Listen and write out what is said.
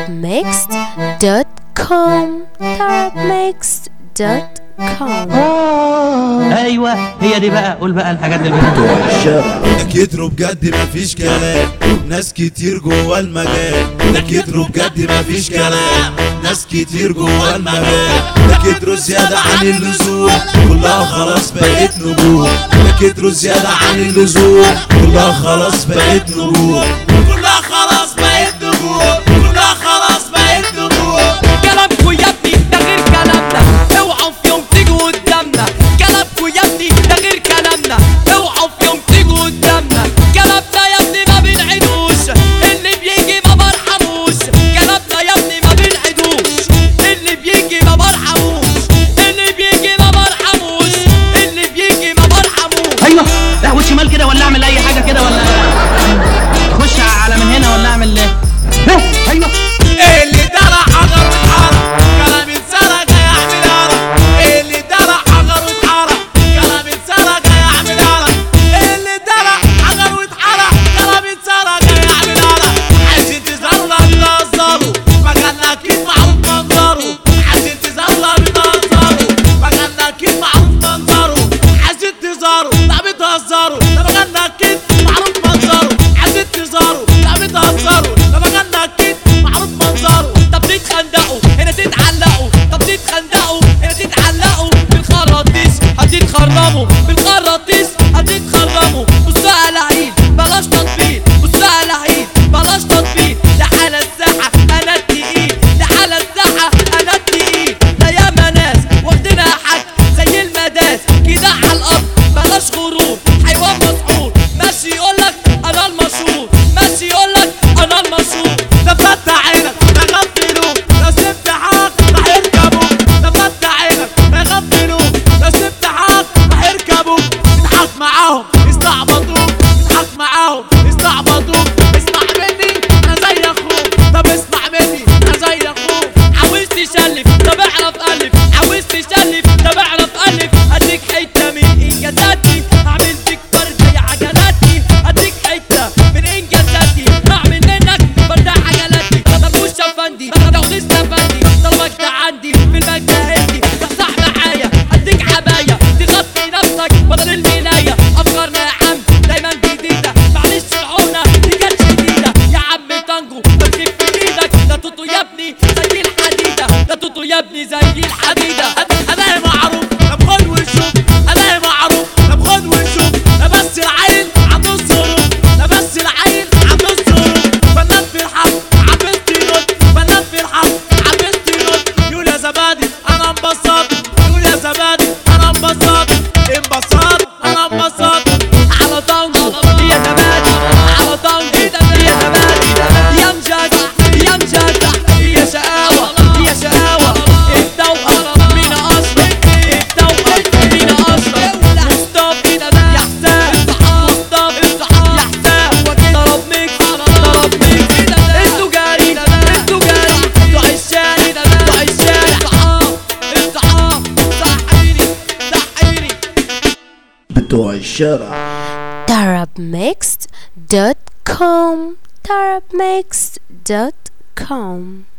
tarabmixed.com tarabmixed.com ايوه هي دي بقى قول بقى الحاجات اللي ده كتروا بجد مفيش كلام ناس كتير جوا المجال ده كتروا بجد مفيش كلام ناس كتير جوا المجال ده كتروا زيادة عن اللزوم كلها خلاص بقت نجوم ده كتروا زيادة عن اللزوم كلها خلاص بقت نجوم كلها خلاص بقت نجوم كلها خلاص بقت نجوم كلامكوا يا ابني ده غير كلامنا اوعوا في يوم تيجوا قدامنا كلامكوا يا ابني ده غير كلامنا اوعوا في يوم تيجوا قدامنا كلامنا يا ابني ما بنعيدوش اللي بيجي ما برحموش كلامنا يا ابني ما بنعيدوش اللي بيجي ما برحموش اللي بيجي ما برحموش اللي بيجي ما برحموش ايوه لا وشمال كده ولا اعمل اي حاجه كده ولا اخش على من هنا ولا اعمل ايه ها، ايوه اللي درى حجر واتحرق كلام اتسرق هيعمل عرق اللي درى حجر واتحرق كلام اتسرق هيعمل عرق اللي درى حجر واتحرق كلام اتسرق هيعمل عرق عايزين تظهروا لا بتهزروا مكاننا اكيد معروف منظره عايزين تظهروا لا بتهزروا مكاننا اكيد معروف منظره عايزين تظهروا لا بتهزروا ده مكاننا اكيد معروف منظره عايزين تظهروا لا بتهزروا ده مكاننا اكيد معروف منظره طب تتخندقوا هنا تتعلقوا طب تتخندقوا هنا تتعلقوا بالخراطيس هتتخرموا بالخراطيس هتتخرموا بصوا على عيد بلاش تطبيل بصوا على عيد بلاش تطبيل ده على الساحة انا التقيل ده على الساحة انا التقيل ده ياما ناس واخدينها حاج زي المداس كده على الارض بلاش غرور حيوان مسحور ماشي يقولك انا المشهور ماشي يقولك انا المشهور ده فتح عينك ده غفلوك ده سبت حق راح يركبوك ده فتح عينك ده غفلوك ده سبت حق راح يركبوك اضحك معاهم يستعبطوك اضحك معاهم يستعبطوك اسمع مني انا زي اخوك طب اسمع مني انا زي اخوك عاوز تشلف طب اعرف الف عاوز تشلف طب اعرف الف اديك حته من انجازاتي اعمل فيك فرد زي عجلاتي اديك حته من انجازاتي اعمل منك فرد عجلاتي طب مش افندي طب غيظ افندي طلبك ده عندي في المجد هندي تصح معايا اديك عبايه تغطي نفسك بدل المنايه افكارنا يا عم دايما جديده معلش العونه دي كانت شديده يا عم تانجو تمسك في ايدك ده توتو يا ابني زي الحديده ده توتو يا ابني زي الحديده انا معروف طب خد وشوف انا معروف طب خد وشوف ده بس العين عنده الظروف ده بس العين عنده الظروف فنان في الحق عبست ينط فنان في الحق عبست ينط يقول يا زبادي انا انبسطت يقول يا زبادي انا انبسطت انبسطت انا انبسطت على طنجو يا زبادي على طنجو يا زبادي يا مجدع يا مجدع يا شقاوة يا شقاوة التوأم مين أشرف التوأم مين أشرف مصطفى يا حسام مصطفى يا حسام ضرب ميكس ضرب ميكس انتوا جاري انتوا جاري انتوا عشاني انتوا عشاني اصحاب اصحاب صحيني صحيني بتوع الشارع tarabmixed.com tarabmixed.com